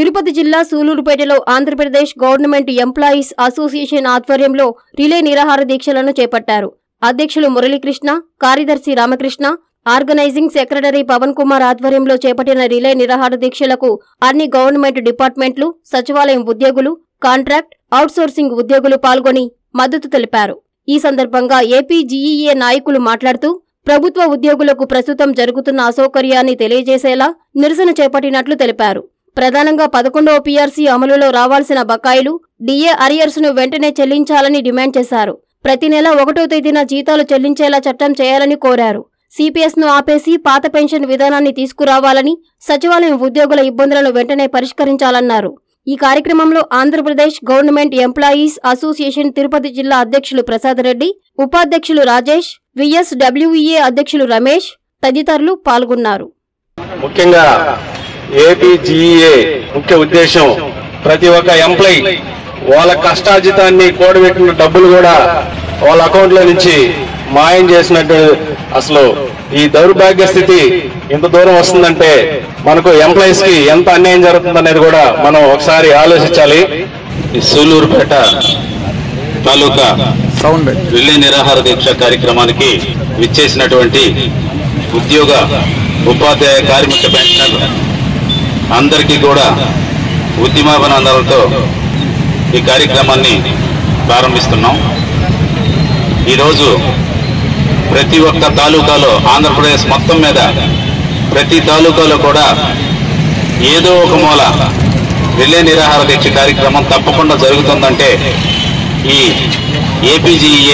తిరుపతి జిల్లా సూలూరుపేటలో Andhra Pradesh government employees association ఆధ్వర్యంలో రిలే నిరాహార దీక్షలను చేపట్టారు అధ్యక్షులు మురళీకృష్ణ కార్యదర్శి రామకృష్ణ ఆర్గనైజింగ్ సెక్రటరీ పవన్ కుమార్ ఆధ్వర్యంలో చేపట్టిన రిలే నిరాహార దీక్షలకు అన్ని గవర్నమెంట్ డిపార్ట్మెంట్లు సచివాలయం ఉద్యోగులు కాంట్రాక్ట్ అవుట్సోర్సింగ్ ఉద్యోగులు పాల్గొని మద్దతు తెలిపారు ఈ సందర్భంగా ఏపీ జీఈఏ నాయకులు మాట్లాడుతూ ప్రభుత్వ ఉద్యోగులకు ప్రస్తుతం జరుగుతున్న అసౌకర్యాన్ని తెలియజేసేలా నిరసన చేపట్టినట్లు తెలిపారు ప్రధానంగా పదకొండవ పీఆర్సీ అమలులో రావాల్సిన బకాయిలు డిఏ అరియర్స్ ను వెంటనే చెల్లించాలని డిమాండ్ చేశారు ప్రతి నెల ఒకటో తేదీన జీతాలు చెల్లించేలా చట్టం చేయాలని కోరారు సిపిఎస్ ను ఆపేసి పాత పెన్షన్ విధానాన్ని తీసుకురావాలని సచివాలయం ఉద్యోగుల ఇబ్బందులను వెంటనే పరిష్కరించాలన్నారు ఈ కార్యక్రమంలో Andhra Pradesh government employees association Tirupati జిల్లా అధ్యక్షులు ప్రసాద్ రెడ్డి ఉపాధ్యక్షులు రాజేష్ విఎస్డబ్ల్యూఈఏ అధ్యక్షులు రమేష్ తదితరులు పాల్గొన్నారు ముఖ్యంగా ఏపీజీఏ ముఖ్య ఉద్దేశం ప్రతి ఒక్క ఎంప్లాయీ వాళ్ళ కష్టార్జితాన్ని కూడబెట్టిన డబ్బులు కూడా వాళ్ళ అకౌంట్ లో నుంచి మాయం చేసినట్టు అసలు ఈ దౌర్భాగ్య స్థితి ఇంత దూరం వస్తుందంటే మనకు ఎంప్లాయీస్ కి ఎంత అన్యాయం జరుగుతుందనేది కూడా మనం ఒకసారి ఆలోచించాలి ఈ సూలూరుపేట తాలూకా రిలే నిరాహార దీక్ష కార్యక్రమానికి విచ్చేసినటువంటి ఉద్యోగ ఉపాధ్యాయ కార్మిక పెన్షనర్ అందరికీ కూడా ఉద్యమాభినందనలతో ఈ కార్యక్రమాన్ని ప్రారంభిస్తున్నాం ఈరోజు ప్రతి ఒక్క తాలూకాలో ఆంధ్రప్రదేశ్ మొత్తం మీద ప్రతి తాలూకాలో కూడా ఏదో ఒక మూల రిలే నిరాహార దీక్ష కార్యక్రమం తప్పకుండా జరుగుతుందంటే ఈ ఏపీజీఏ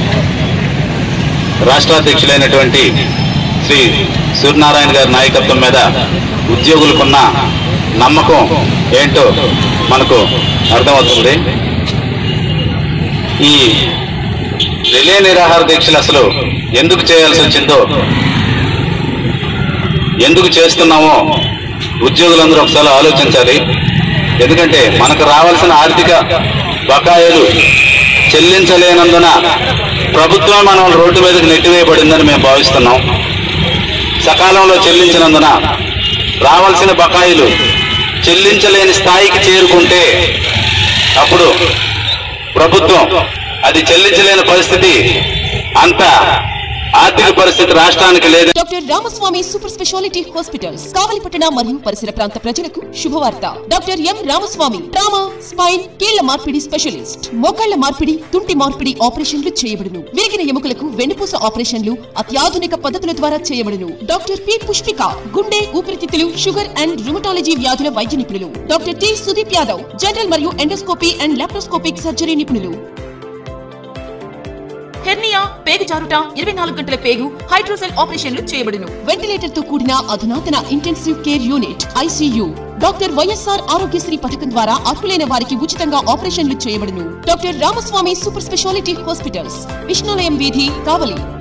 రాష్ట్రాధ్యక్షులైనటువంటి శ్రీ సూర్యనారాయణ గారి నాయకత్వం మీద ఉద్యోగులకున్న నమ్మకం ఏంటో మనకు అర్థమవుతుంది ఈ రిలే నిరాహార దీక్షలు అసలు ఎందుకు చేయాల్సి వచ్చిందో ఎందుకు చేస్తున్నామో ఉద్యోగులందరూ ఒకసారి ఆలోచించాలి ఎందుకంటే మనకు రావాల్సిన ఆర్థిక బకాయిలు చెల్లించలేనందున ప్రభుత్వం మనం రోడ్డు మీదకి నెట్టివేయబడిందని మేము భావిస్తున్నాం సకాలంలో చెల్లించినందున రావాల్సిన బకాయిలు చెల్లించలేని స్థాయికి చేరుకుంటే అప్పుడు ప్రభుత్వం అది చెల్లించలేని పరిస్థితి అంత ఆర్థిక పరిస్థితి రాష్ట్రానికి లేదు doctor Ramaswamy super speciality hospitals కావలిపట్టణ మరియు పరిసర ప్రాంత ప్రజలకు శుభవార్త doctor M Ramaswamy trauma spine కీళ్ల మార్పిడి స్పెషలిస్ట్ మోకాళ్ల మార్పిడి తుంటి మార్పిడి ఆపరేషన్లు చేయబడును విరిగిన ఎముకలకు వెన్నుపూస ఆపరేషన్లు అత్యాధునిక పద్ధతుల ద్వారా చేయబడును డాక్టర్ పి పుష్పిక గుండె ఊపిరితిత్తులు షుగర్ అండ్ రుమటాలజీ వ్యాధుల వైద్య నిపుణులు doctor T Sudeep Yadav general మరియు ఎండోస్కోపీ అండ్ లాప్రోస్కోపిక్ సర్జరీ నిపుణులు హెర్నియా పేగు జారుట ఇరవై నాలుగు గంటల పేగు హైడ్రోసెల్ ఆపరేషన్లు చేయబడును వెంటిలేటర్ తో కూడిన అధునాతన intensive care unit ICU doctor YSR Aarogyasri పథకం ద్వారా అర్హులైన వారికి ఉచితంగా ఆపరేషన్లు చేయబడును doctor Ramaswamy super speciality hospitals Vishnulayam వీధి కావలి